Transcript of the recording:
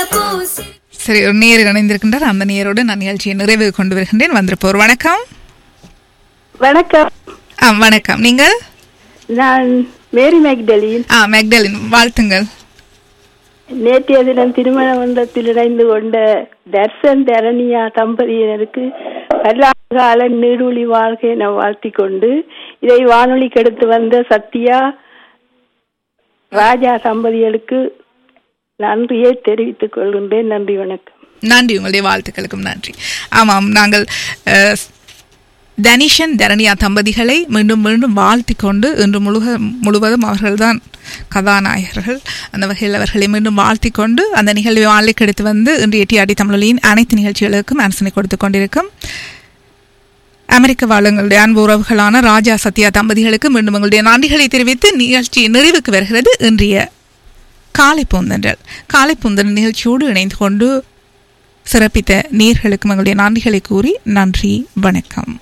பூசி சரி ஒரு நேர் இணைந்திருக்கின்றார் அந்த நேரோடு நான் நிகழ்ச்சியை நிறைவு கொண்டு வருகின்றேன் வந்திருப்போர் வணக்கம் வணக்கம் ஆ வணக்கம் நீங்கள் நான் மேரி மேக்டலின் ஆ மெக்டலின் வாழ்த்துங்கள் நேற்றைய தினம் திருமண மண்டலத்தில் இணைந்து கொண்ட தர்சன் தரணியா தம்பதியினருக்கு பல்லாண்டு கால நீடூழி வாழ்க்கை என வாழ்த்திக் கொண்டு இதை வானொலிக்கு எடுத்து வந்த சத்யா ராஜா தம்பதிகளுக்கு நன்றியை தெரிவித்துக் கொள்கின்றேன் நன்றி வணக்கம் நன்றி உங்களுடைய வாழ்த்துக்களுக்கும் நன்றி ஆமாம் நாங்கள் அஹ், தனிஷன் தரணியா தம்பதிகளை மீண்டும் மீண்டும் வாழ்த்தி கொண்டு இன்று முழுக முழுவதும் அவர்கள்தான் கதாநாயகர்கள் அந்த வகையில் அவர்களை மீண்டும் வாழ்த்தி கொண்டு அந்த நிகழ்வை வாழ்க்கை எடுத்து வந்து இன்று எட்டியாடி தமிழொலியின் அனைத்து நிகழ்ச்சிகளுக்கும் அரசனை கொடுத்து கொண்டிருக்கும் அமெரிக்க வாழுங்களுடைய அன்பு உறவுகளான ராஜா சத்யா தம்பதிகளுக்கு மீண்டும் உங்களுடைய நன்றிகளை தெரிவித்து நிகழ்ச்சி நிறைவுக்கு வருகிறது இன்றைய காலை பூந்தன்றல் காலை பூந்தன்றல் நிகழ்ச்சியோடு இணைந்து கொண்டு சிறப்பித்த நேர்களுக்கும் எங்களுடைய நன்றிகளை கூறி நன்றி வணக்கம்